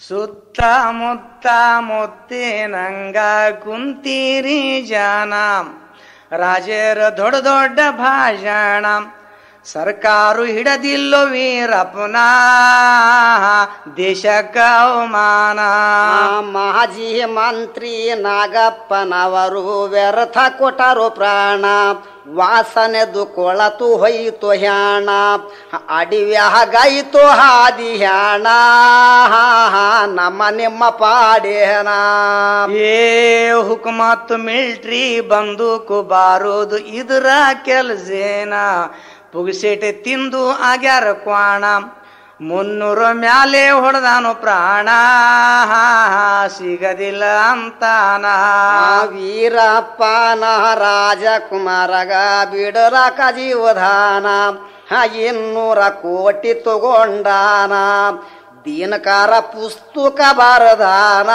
ಸುತ್ತ ಮುತ್ತ ಮುತ್ತೇನಂಗ ಕುಂತೀರಿ ಜನ ರಾಜರ ದೊಡ್ಡ ದೊಡ್ಡ ಭಾಷಣ ಸರ್ಕಾರು ಹಿಡದಿಲ್ಲೋ ವೀರಪ್ಪನ ದೇಶಕ್ಕ ಅವಮಾನ ಆ ಮಾಜಿ ಮಂತ್ರಿ ನಾಗಪ್ಪನವರು ವ್ಯರ್ಥ ಕೊಟ್ಟರು ಪ್ರಾಣ ವಾಸನೆದು ಕೊಳತು ಹೊಯ್ತು ಹ್ಯಾಣ ಅಡಿವ್ಯಾಗಾಯಿತು ಹಾದಿ ಹ್ಯಾಣ ನಮ್ಮ ನಿಮ್ಮ ಪಾಡೇನ ಏ ಹುಕುಮತ್ತು ಮಿಲ್ಟ್ರಿ ಬಂದೂಕು ಬಾರೋದು ಇದರ ಕೆಲಸೇನ ಪುಗಸೇಟೆ ತಿಂದು ಆಗ್ಯಾರ ಕ್ವಾಣ ಮುನ್ನೂರು ಮ್ಯಾಲೆ ಹೊಡೆದಾನು ಪ್ರಾಣ ಸಿಗದಿಲ್ಲ ಅಂತಾನ ಆ ವೀರಪ್ಪನ ರಾಜಕುಮಾರಗ ಬಿಡಲಕ ಜೀವಧಾನ ಹ ಇನ್ನೂರ ಕೋಟಿ ತಗೊಂಡಾನ ದೀನಕಾರ ಪುಸ್ತಕ ಬರದಾನ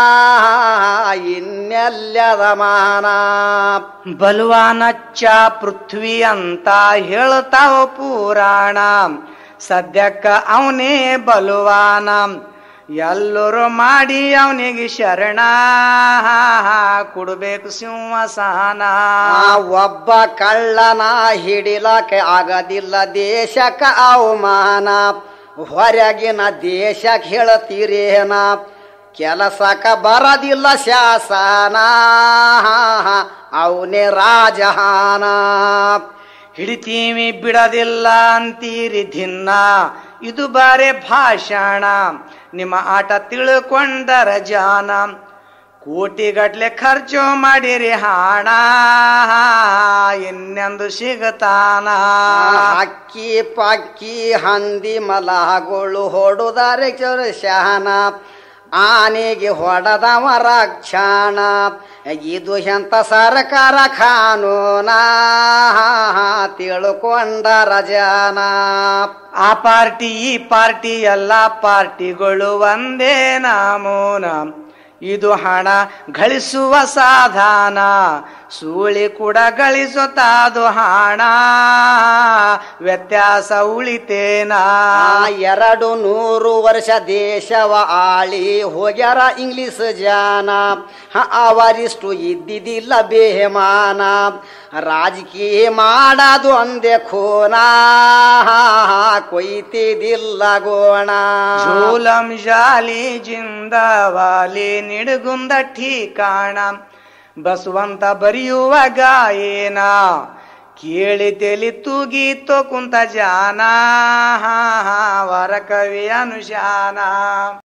ಇನ್ನೆಲ್ಲದ ಮಾನ ಬಲವಾನಚ್ಚ ಪೃಥ್ವಿ ಅಂತ ಹೇಳ್ತಾವ ಪುರಾಣ ಸದ್ಯಕ್ಕ ಅವನೇ ಬಲವಾನ ಎಲ್ಲರೂ ಮಾಡಿ ಅವನಿಗೆ ಶರಣ ಕೊಡ್ಬೇಕು ಸಿಂಹಸಾನ ಆ ಒಬ್ಬ ಕಳ್ಳನ ಹಿಡಿಲಕ್ಕೆ ಆಗದಿಲ್ಲ ದೇಶಕ್ಕ ಅವಮಾನ ಹೊರಗಿನ ದೇಶಕ್ಕೆ ಹೇಳ್ತೀರೇನ ಕೆಲಸಕ್ಕ ಬರದಿಲ್ಲ ಶಾಸನ ಅವನೇ ರಾಜಹಾನ ಹಿಡಿತೀವಿ ಬಿಡದಿಲ್ಲ ಅಂತೀರಿ ದಿನ ಇದು ಬಾರೆ ಭಾಷಣ ನಿಮ್ಮ ಆಟ ತಿಳ್ಕೊಂಡರ ಜಾನ ಕೋಟಿಗಟ್ಲೆ ಖರ್ಚು ಮಾಡಿರಿ ಹಣ ಇನ್ನೆಂದು ಸಿಗತಾನ ಅಕ್ಕಿ ಪಕ್ಕಿ ಹಂದಿ ಮಲಗಳು ಹೊಡುದಾರೆ ಶಾನ ಆನೆಗೆ ಹೊಡೆದವ ರಕ್ಷಣ ಇದು ಎಂತ ಸರ್ಕಾರ ಕಾನೂನ ತಿಳ್ಕೊಂಡರ ಜನ ಆ ಪಾರ್ಟಿ ಈ ಪಾರ್ಟಿ ಎಲ್ಲ ಪಾರ್ಟಿಗಳು ಒಂದೇ ನಾಮೂನ ಇದು ಹಣ ಗಳಿಸುವ ಸಾಧನ ಸೂಳಿ ಕೂಡ ಗಳಿಸುತ್ತಾದು ಹಣ ವ್ಯತ್ಯಾಸ ಉಳಿತೇನಾ ಆ ಎರಡು ನೂರು ವರ್ಷ ದೇಶವ ಆಳಿ ಹೋಗ್ಯಾರ ಇಂಗ್ಲಿಷ್ ಜಾನ ಹ, ಅವರಿಷ್ಟು ಇದ್ದಿದ್ದಿಲ್ಲ ಬೇಮಾನ ರಾಜಕೀಯ ಮಾಡದು ಅಂದೆ ಖೋನ ಕೊಯ್ತಿದಿಲ್ಲ ಗೋಣ झूलम जाली जिंदावाली ನಿಡಗುಂದ ಠೀಕಾಣ ಬಸವಂತ ಬರೆಯುವ ಗಾಯೇನ ಕೇಳಿ ತೆಲಿ ತೂಗೀತೋ ಕುಂತ ಜಾನ ವರ ಕವಿ ಅನುಶಾನ